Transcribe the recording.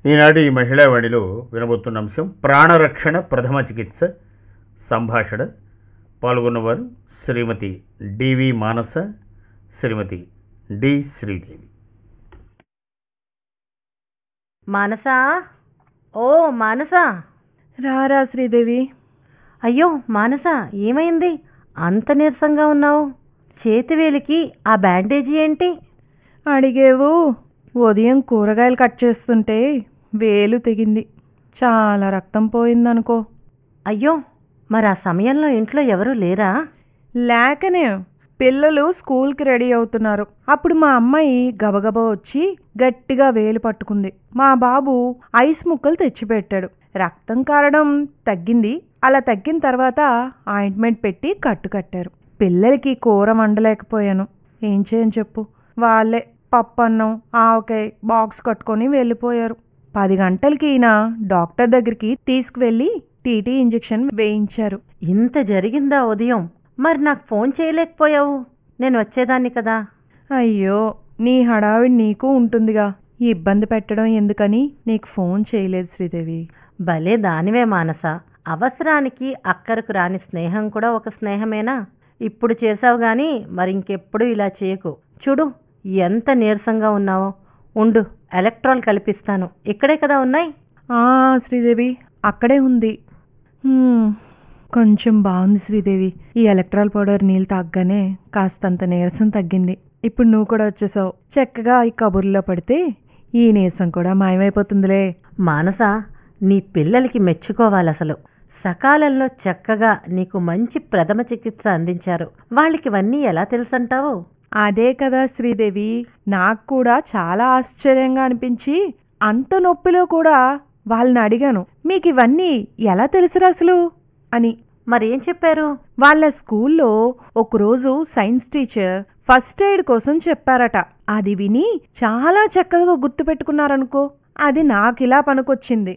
ఈనాడు ఈ మహిళావాణిలో వినబోతున్న అంశం ప్రాణరక్షణ ప్రథమ చికిత్స సంభాషణ పాల్గొన్నవారు శ్రీమతి డివి మానస శ్రీమతి డి శ్రీదేవి మానసా ఓ మానసా రారా శ్రీదేవి అయ్యో మానస ఏమైంది అంత నీరసంగా ఉన్నావు చేతివేలికి ఆ బ్యాండేజీ ఏంటి అడిగేవు ఉదయం కూరగాయలు కట్ చేస్తుంటే వేలు తెగింది చాలా రక్తం పోయిందనుకో అయ్యో మరి ఆ సమయంలో ఇంట్లో ఎవరూ లేరా లేకనే పిల్లలు స్కూల్కి రెడీ అవుతున్నారు అప్పుడు మా అమ్మాయి గబగబా వచ్చి గట్టిగా వేలు పట్టుకుంది మా బాబు ఐస్ ముక్కలు తెచ్చిపెట్టాడు రక్తం కారడం తగ్గింది అలా తగ్గిన తర్వాత ఆయింట్మెంట్ పెట్టి కట్టు కట్టారు పిల్లలకి కూర వండలేకపోయాను ఏం చేయని చెప్పు వాళ్ళే పప్పు అన్నం ఆవకాయ బాక్స్ కట్టుకొని వెళ్ళిపోయారు పది గంటలకి ఈయన డాక్టర్ దగ్గరికి తీసుకువెళ్ళి టీటీ ఇంజెక్షన్ వేయించారు ఇంత జరిగిందా ఉదయం మరి నాకు ఫోన్ చేయలేకపోయావు నేను వచ్చేదాన్ని కదా అయ్యో నీ హడావిడి నీకు ఉంటుందిగా ఈ ఇబ్బంది పెట్టడం ఎందుకని నీకు ఫోన్ చేయలేదు శ్రీదేవి భలే దానివే మానస అవసరానికి అక్కరకు రాని స్నేహం కూడా ఒక స్నేహమేనా ఇప్పుడు చేసావు గాని మరి ఇంకెప్పుడు ఇలా చేయకు చూడు ఎంత నీరసంగా ఉన్నావో ఉండు ఎలక్ట్రాల్ కల్పిస్తాను ఇక్కడే కదా ఉన్నాయి ఆ శ్రీదేవి అక్కడే ఉంది హ్మ్, కొంచెం బాగుంది శ్రీదేవి ఈ ఎలక్ట్రాల్ పౌడర్ నీళ్ళు తాగ్గానే కాస్తంత నీరసం తగ్గింది ఇప్పుడు నువ్వు కూడా వచ్చేసావు చక్కగా ఈ కబుర్లో పడితే ఈ నీరసం కూడా మాయమైపోతుందిలే మానస నీ పిల్లలకి మెచ్చుకోవాలి అసలు సకాలంలో చక్కగా నీకు మంచి ప్రథమ చికిత్స అందించారు వాళ్ళకి ఇవన్నీ ఎలా తెలుసంటావు అదే కదా శ్రీదేవి నాకు కూడా చాలా ఆశ్చర్యంగా అనిపించి అంత నొప్పిలో కూడా వాళ్ళని అడిగాను మీకు ఇవన్నీ ఎలా తెలుసురా అసలు అని మరేం చెప్పారు వాళ్ళ స్కూల్లో ఒకరోజు సైన్స్ టీచర్ ఫస్ట్ ఎయిడ్ కోసం చెప్పారట అది విని చాలా చక్కగా గుర్తుపెట్టుకున్నారనుకో అది నాకిలా పనికొచ్చింది